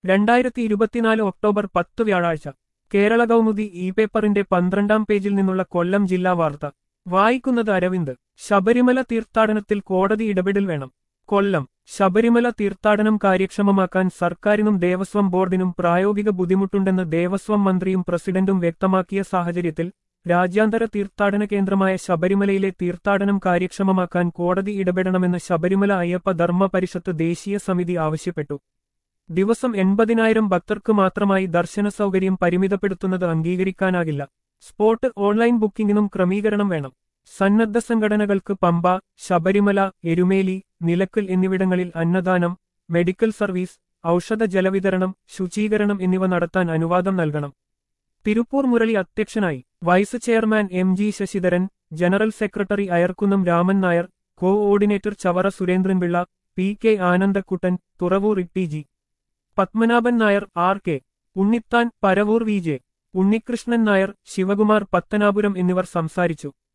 രണ്ടായിരത്തി ഇരുപത്തിനാല് ഒക്ടോബർ പത്ത് വ്യാഴാഴ്ച കേരള കൗമുദി ഇ പേപ്പറിന്റെ പന്ത്രണ്ടാം പേജിൽ നിന്നുള്ള കൊല്ലം ജില്ലാ വാർത്ത വായിക്കുന്നത് അരവിന്ദ് ശബരിമല തീർത്ഥാടനത്തിൽ കോടതി ഇടപെടൽ വേണം കൊല്ലം ശബരിമല തീർത്ഥാടനം കാര്യക്ഷമമാക്കാൻ സർക്കാരിനും ദേവസ്വം ബോർഡിനും പ്രായോഗിക ബുദ്ധിമുട്ടുണ്ടെന്ന് ദേവസ്വം മന്ത്രിയും പ്രസിഡന്റും വ്യക്തമാക്കിയ സാഹചര്യത്തിൽ രാജ്യാന്തര തീർത്ഥാടന കേന്ദ്രമായ ശബരിമലയിലെ തീർത്ഥാടനം കാര്യക്ഷമമാക്കാൻ കോടതി ഇടപെടണമെന്ന് ശബരിമല അയ്യപ്പ ധർമ്മ പരിഷത്ത് ദേശീയ സമിതി ആവശ്യപ്പെട്ടു ദിവസം എൺപതിനായിരം ഭക്തർക്ക് മാത്രമായി ദർശന സൗകര്യം പരിമിതപ്പെടുത്തുന്നത് അംഗീകരിക്കാനാകില്ല സ്പോട്ട് ഓൺലൈൻ ബുക്കിംഗിനും ക്രമീകരണം വേണം സന്നദ്ധ സംഘടനകൾക്ക് പമ്പ ശബരിമല എരുമേലി നിലക്കൽ എന്നിവിടങ്ങളിൽ അന്നദാനം മെഡിക്കൽ സർവീസ് ഔഷധ ജലവിതരണം ശുചീകരണം എന്നിവ നടത്താൻ അനുവാദം നൽകണം തിരുപ്പൂർ മുരളി അധ്യക്ഷനായി vice chairman M G Sasidharan general secretary Ayarkunnam Raman Nair coordinator Chavara Surendranpillai P K Anandakuttan Thuravoor E G Padmanabhan Nair R K Unnithan Paravoor V J Unnikrishnan Nair Sivakumar Pathanapuram എന്നിവർ സംസാരിച്ചു